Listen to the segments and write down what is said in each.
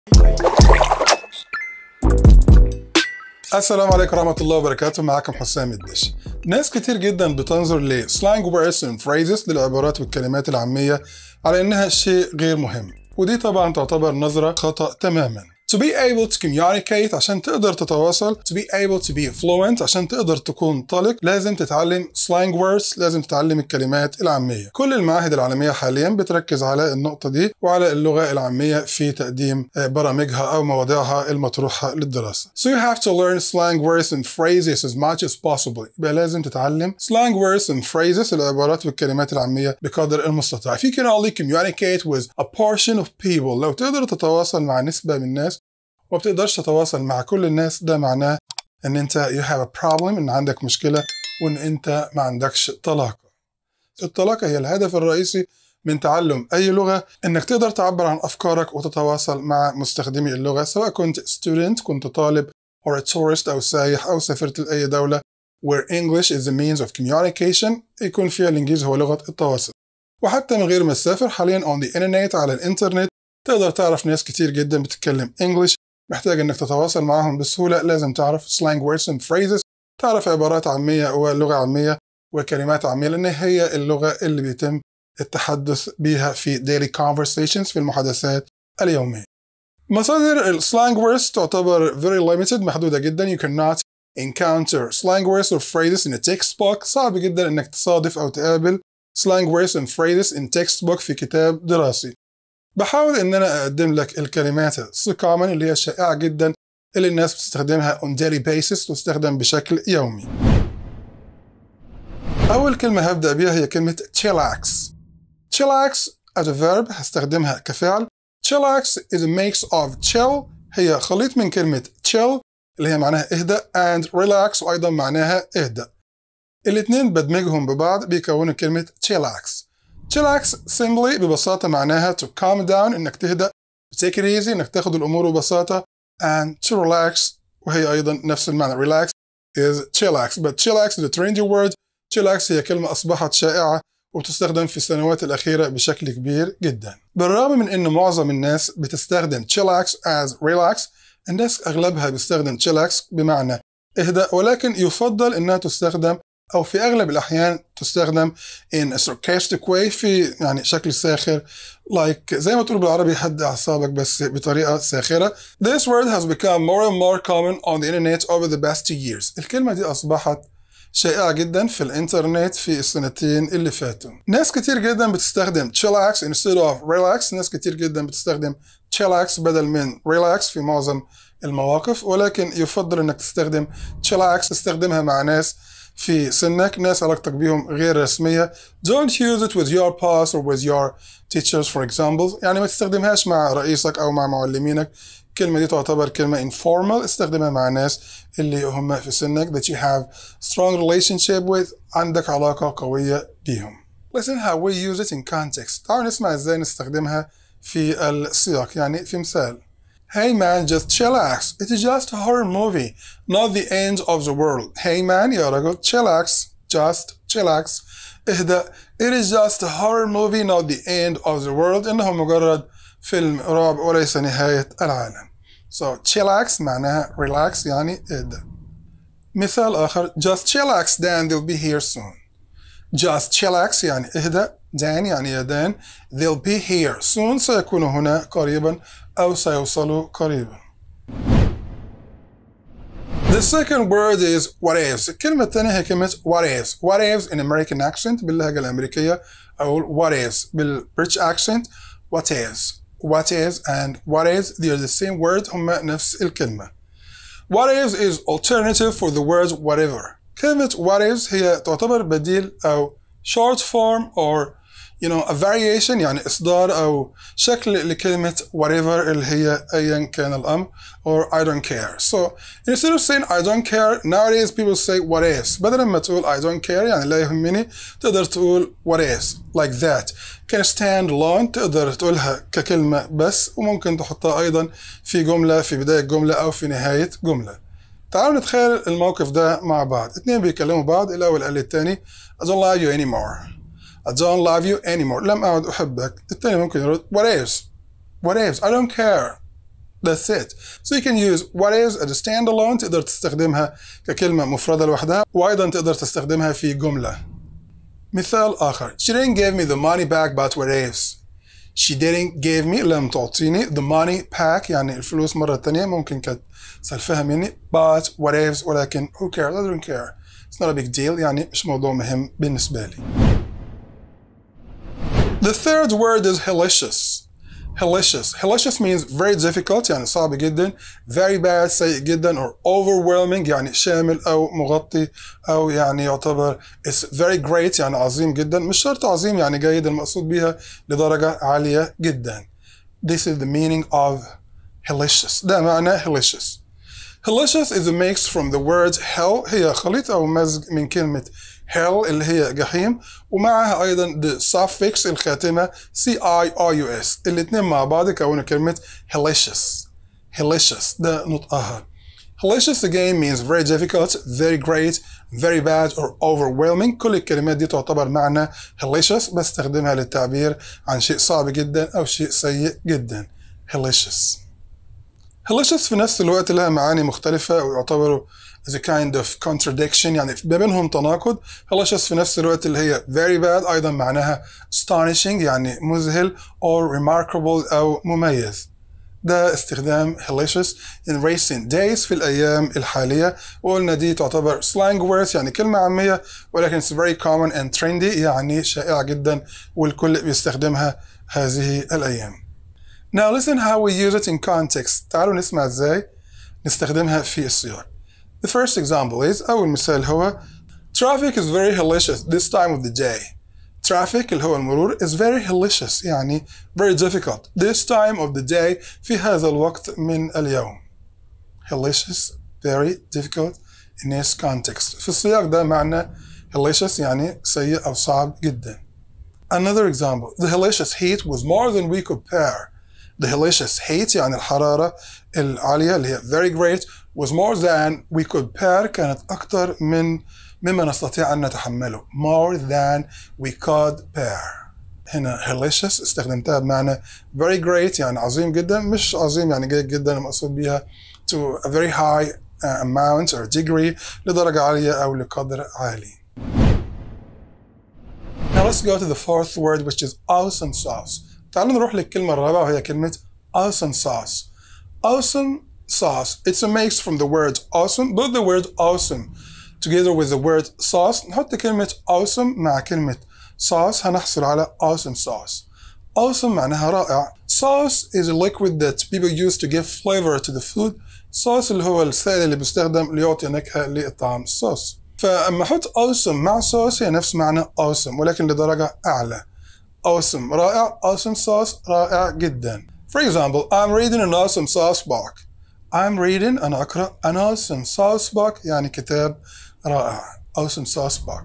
السلام عليكم ورحمة الله وبركاته معكم حسام الدش ناس كتير جدا بتنظر لسلانج words and phrases للعبارات والكلمات العامية على إنها شيء غير مهم ودي طبعا تعتبر نظرة خطأ تماما to be able to communicate عشان تقدر تتواصل to be able to be fluent عشان تقدر تكون طلق لازم تتعلم slang words لازم تتعلم الكلمات العامية كل المعاهد العالمية حاليا بتركز على النقطة دي وعلى اللغة العامية في تقديم برامجها أو مواضيعها المطروحة للدراسة so you have to learn slang words and phrases as much as possible يبقى لازم تتعلم slang words and phrases العبارات والكلمات العامية بقدر المستطاع if you can only communicate with a portion of people لو تقدر تتواصل مع نسبة من الناس وما بتقدرش تتواصل مع كل الناس ده معناه ان انت you have a problem ان عندك مشكلة وان انت ما عندكش طلاقة الطلاقة هي الهدف الرئيسي من تعلم أي لغة إنك تقدر تعبر عن أفكارك وتتواصل مع مستخدمي اللغة سواء كنت student كنت طالب or a tourist أو سايح أو سافرت لأي دولة where English is the means of communication يكون فيها الإنجليزي هو لغة التواصل وحتى من غير ما تسافر حاليا on the internet على الإنترنت تقدر تعرف ناس كتير جدا بتتكلم English محتاج انك تتواصل معاهم بسهوله لازم تعرف slang words and phrases تعرف عبارات عاميه ولغه عاميه وكلمات عاميه لان هي اللغه اللي بيتم التحدث بها في daily conversations في المحادثات اليوميه. مصادر السلانج words تعتبر very limited محدوده جدا you cannot encounter slang words or phrases in a textbook صعب جدا انك تصادف او تقابل slang words and phrases in textbook في كتاب دراسي. بحاول ان انا اقدم لك الكلمات السكامن اللي هي شائعه جدا اللي الناس بتستخدمها on daily basis تستخدم بشكل يومي. اول كلمه هبدا بيها هي كلمه chillax. chillax as a verb هستخدمها كفعل. chillax is a mix of chill هي خليط من كلمه chill اللي هي معناها اهدأ and relax وايضا معناها اهدأ. الاثنين بدمجهم ببعض بيكونوا كلمه chillax. chillax simply ببساطة معناها to calm down إنك تهدأ to take it easy إنك تاخد الأمور ببساطة and to relax وهي أيضا نفس المعنى relax is chillax but chillax is a trendy word chillax هي كلمة أصبحت شائعة وتستخدم في السنوات الأخيرة بشكل كبير جدا بالرغم من أن معظم الناس بتستخدم chillax as relax الناس أغلبها بيستخدم chillax بمعنى اهدأ ولكن يفضل أنها تستخدم أو في أغلب الأحيان تستخدم in a sarcastic way في يعني شكل ساخر like زي ما تقول بالعربي هد أعصابك بس بطريقة ساخرة This word has become more and more common on the internet over the past two years الكلمة دي أصبحت شائعة جدا في الإنترنت في السنتين اللي فاتوا ناس كتير جدا بتستخدم chillax instead of relax ناس كتير جدا بتستخدم chillax بدل من relax في معظم المواقف ولكن يفضل انك تستخدم chillax تستخدمها مع ناس في سنك ناس علاقتك بيهم غير رسمية don't use it with your boss or with your teachers for example يعني ما تستخدمهاش مع رئيسك أو مع معلمينك الكلمة دي تعتبر كلمة informal استخدمها مع ناس اللي هم في سنك that you have strong relationship with عندك علاقة قوية بيهم listen how we use it in context تعالوا نسمع ازاي نستخدمها في السياق يعني في مثال Hey man, just chillax. It's just a horror movie, not the end of the world. Hey man, يا رجل, chillax. Just chillax. اهدأ. It is just a horror movie, not the end of the world. إنه مجرد فيلم رعب وليس نهاية العالم. So chillax معناها relax يعني اهدأ. مثال آخر Just chillax Dan they'll be here soon. Just chillax يعني اهدأ Dan يعني يا دان they'll be here soon سيكونوا هنا قريبا أو سيوصلوا قريبا. The second word is what is. الكلمة الثانية هي كلمة what is. What is in American accent باللهجة الأمريكية أو what is بال British accent what is. What is and what is they are the same word هما نفس الكلمة. What is is alternative for the word whatever. كلمة what is هي تعتبر بديل أو short form or you know a variation يعني إصدار أو شكل لكلمة whatever اللي هي أيا كان الأمر or I don't care. So instead of saying I don't care nowadays people say what is. بدل ما تقول I don't care يعني لا يهمني تقدر تقول what is like that. can stand alone تقدر تقولها ككلمة بس وممكن تحطها أيضا في جملة في بداية جملة أو في نهاية جملة. تعالوا نتخيل الموقف ده مع بعض اتنين بيكلموا بعض الأول قال للتاني I don't love you anymore I don't love you anymore لم أعد أحبك التاني ممكن يرد what is what is I don't care That's it. So you can use what is as a standalone تقدر تستخدمها ككلمة مفردة لوحدها وأيضا تقدر تستخدمها في جملة. مثال آخر She didn't give me the money back but what ifs She didn't give me لم تعطيني the money back يعني الفلوس مرة تانية ممكن كانت سلفها مني but what ifs ولكن who cares I don't care It's not a big deal يعني مش موضوع مهم بالنسبة لي. The third word is hellacious. Hellacious. Hellacious means very difficult يعني صعب جدا very bad سيء جدا or overwhelming يعني شامل أو مغطي أو يعني يعتبر it's very great يعني عظيم جدا مش شرط عظيم يعني جيد المقصود بها لدرجة عالية جدا. This is the meaning of hellacious. ده معنى hellacious. Hellacious is a mix from the word hell هي خليط أو مزج من كلمة hell اللي هي جحيم ومعها أيضا the suffix الخاتمة C-I-R-U-S الاتنين مع بعض يكونوا كلمة hellacious hellacious ده نطقها hellacious again means very difficult very great very bad or overwhelming كل الكلمات دي تعتبر معنى hellacious بستخدمها للتعبير عن شيء صعب جدا أو شيء سيء جدا hellacious hellacious في نفس الوقت لها معاني مختلفة ويعتبروا as a kind of contradiction يعني ما بينهم تناقض hellacious في نفس الوقت اللي هي very bad أيضا معناها astonishing يعني مذهل or remarkable أو مميز ده استخدام hellacious in recent days في الأيام الحالية وقلنا دي تعتبر slang words يعني كلمة عامية ولكن it's very common and trendy يعني شائعة جدا والكل بيستخدمها هذه الأيام Now listen how we use it in context. تعالوا نسمع ازاي نستخدمها في السياق. The first example is أول مثال هو Traffic is very hellacious this time of the day. Traffic اللي هو المرور is very hellacious يعني very difficult this time of the day في هذا الوقت من اليوم. Hellacious very difficult in this context. في السياق ده معنى hellacious يعني سيء أو صعب جدا. Another example the hellacious heat was more than we could bear. The hellacious heat يعني الحرارة العالية اللي هي very great was more than we could bear كانت أكثر من مما نستطيع أن نتحمله more than we could bear هنا hellacious استخدمتها بمعنى very great يعني عظيم جدا مش عظيم يعني جيد جدا المقصود بها to a very high amount or degree لدرجة عالية أو لقدر عالي Now let's go to the fourth word which is awesome sauce تعالوا نروح للكلمة الرابعة وهي كلمة awesome sauce. Awesome sauce. It's a mix from the word awesome, both the word awesome together with the word sauce. نحط كلمة awesome مع كلمة sauce هنحصل على awesome sauce. Awesome معناها رائع. Sauce is a liquid that people use to give flavor to the food. Sauce اللي هو السائل اللي بيستخدم ليعطي نكهة للطعام الصوص. فأما أحط awesome مع sauce هي نفس معنى awesome ولكن لدرجة أعلى. awesome رائع awesome sauce رائع جدا For example I'm reading an awesome sauce book I'm reading أنا أقرأ an awesome sauce book يعني كتاب رائع awesome sauce book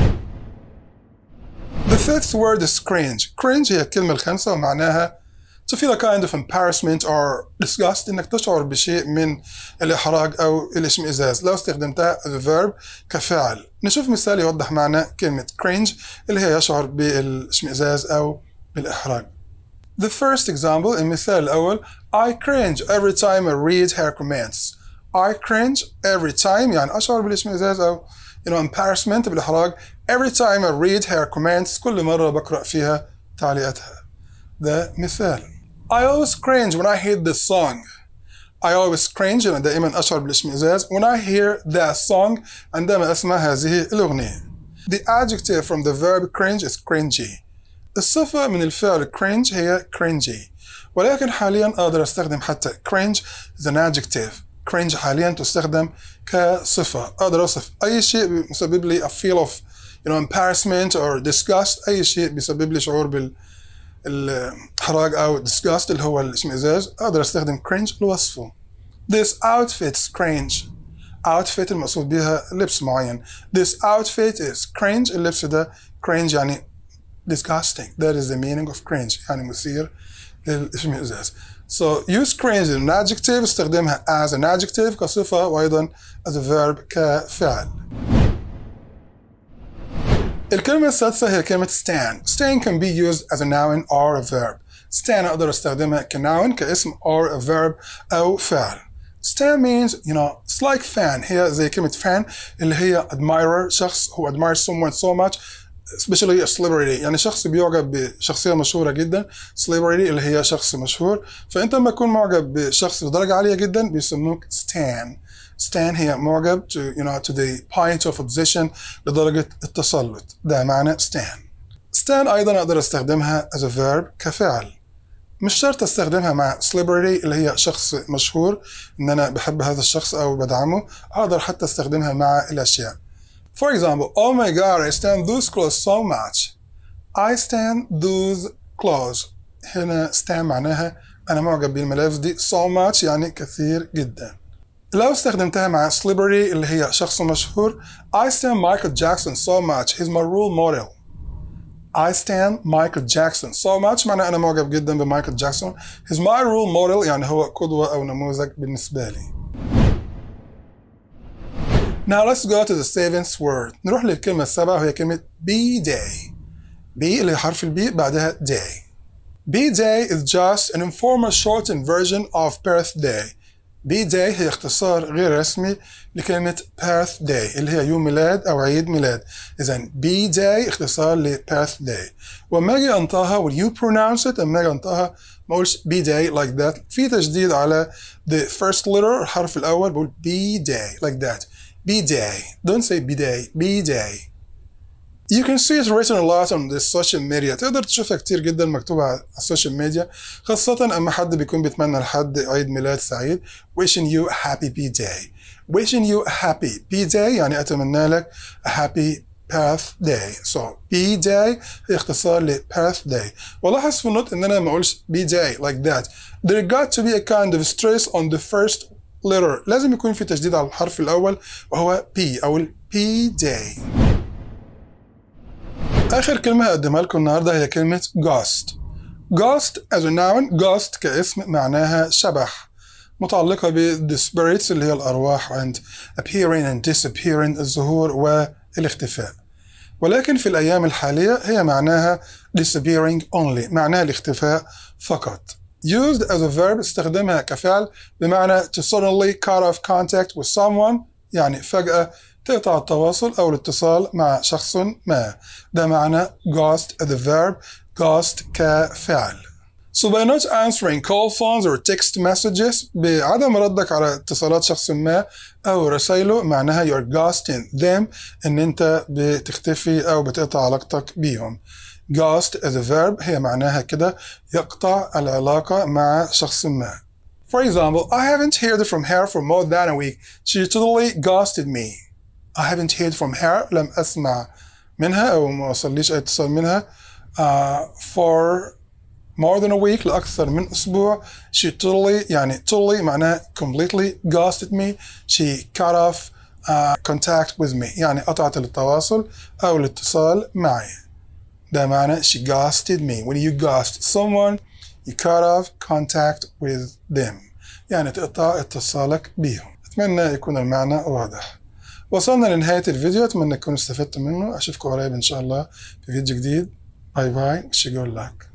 The fifth word is cringe cringe هي الكلمة الخامسة ومعناها to feel a kind of embarrassment or disgust انك تشعر بشيء من الاحراج او الاشمئزاز لو استخدمتها as a verb كفعل نشوف مثال يوضح معنى كلمة cringe اللي هي يشعر بالاشمئزاز او بالاحراج The first example المثال الأول I cringe every time I read her comments I cringe every time يعني أشعر بالاشمئزاز أو you know embarrassment بالإحراج every time I read her comments كل مرة بقرأ فيها تعليقاتها ده مثال I always cringe when I hear this song I always cringe أنا دائما أشعر بالاشمئزاز when I hear that song عندما أسمع هذه الأغنية The adjective from the verb cringe is cringy الصفة من الفعل cringe هي cringy ولكن حاليا أقدر أستخدم حتى cringe as an adjective cringe حاليا تستخدم كصفة أقدر أوصف أي شيء يسبب لي a feel of you know embarrassment or disgust أي شيء بيسبب لي شعور بال الحراج أو disgust اللي هو الاشمئزاز أقدر أستخدم cringe لوصفه This outfit's cringe outfit المقصود بها لبس معين This outfit is cringe اللبس ده cringe يعني disgusting that is the meaning of cringe يعني مثير للاشمئزاز So use cringe as an adjective استخدمها as an adjective كصفة وأيضا as a verb كفعل الكلمة السادسة هي كلمة stand. Stand can be used as a noun or a verb. stand أقدر أستخدمها كناون كاسم or a verb أو فعل stand means you know it's like fan هي زي كلمة fan اللي هي admirer شخص who admires someone so much especially a celebrity يعني شخص بيعجب بشخصية مشهورة جدا celebrity اللي هي شخص مشهور فأنت لما تكون معجب بشخص بدرجة عالية جدا بيسموك stan stan هي معجب to you know to the point of obsession لدرجة التسلط ده معنى stan stan أيضا أقدر أستخدمها as a verb كفعل مش شرط استخدمها مع celebrity اللي هي شخص مشهور ان انا بحب هذا الشخص او بدعمه اقدر حتى استخدمها مع الاشياء For example, oh my god, I stand those clothes so much. I stand those clothes. هنا stand معناها أنا معجب بالملابس دي so much يعني كثير جدا. لو استخدمتها مع celebrity اللي هي شخص مشهور I stand Michael Jackson so much. He's my role model. I stand Michael Jackson so much معناه أنا معجب جدا بمايكل جاكسون. He's my role model يعني هو قدوة أو نموذج بالنسبة لي. Now let's go to the seventh word. نروح للكلمة السابعة وهي كلمة B-Day. B اللي هي حرف البي بعدها day. B-Day is just an informal shortened version of birthday. B-Day هي اختصار غير رسمي لكلمة birthday اللي هي يوم ميلاد أو عيد ميلاد. إذا B-Day اختصار ل birthday. وما أجي أنطقها will you pronounce it؟ أما أجي أنطقها ما أقولش B-Day like that. في تشديد على the first letter الحرف الأول بقول B-Day like that. B-Day. Don't say B-Day. B-Day. You can see it written a lot on the social media. تقدر تشوفها كتير جدا مكتوبة على السوشيال ميديا خاصة أما حد بيكون بيتمنى لحد عيد ميلاد سعيد wishing you a happy B-Day. wishing you a happy B-Day يعني أتمنى لك a happy birthday. So B-Day هي اختصار ل birthday. ولاحظ في النطق إن أنا ما أقولش B-Day like that. There got to be a kind of stress on the first letter لازم يكون في تشديد على الحرف الأول وهو P أو ال P day آخر كلمة هقدمها لكم النهاردة هي كلمة ghost ghost as a noun ghost كاسم معناها شبح متعلقة ب the spirits اللي هي الأرواح and appearing and disappearing الظهور والاختفاء ولكن في الأيام الحالية هي معناها disappearing only معناها الاختفاء فقط used as a verb استخدمها كفعل بمعنى to suddenly cut off contact with someone يعني فجأة تقطع التواصل أو الاتصال مع شخص ما ده معنى ghost as a verb ghost كفعل So by not answering call phones or text messages بعدم ردك على اتصالات شخص ما أو رسائله معناها you're ghosting them إن أنت بتختفي أو بتقطع علاقتك بيهم ghost as a verb هي معناها كده يقطع العلاقة مع شخص ما. For example, I haven't heard from her for more than a week. She totally ghosted me. I haven't heard from her. لم أسمع منها أو ما وصليش أي اتصال منها uh, for more than a week لأكثر من أسبوع. She totally يعني totally معناها completely ghosted me. She cut off uh, contact with me. يعني قطعت التواصل أو الاتصال معي. ده معنى she ghosted me when you ghost someone you cut off contact with them يعني تقطع اتصالك بيهم أتمنى يكون المعنى واضح وصلنا لنهاية الفيديو أتمنى تكونوا استفدتوا منه أشوفكم قريب إن شاء الله في فيديو جديد باي باي wish you good luck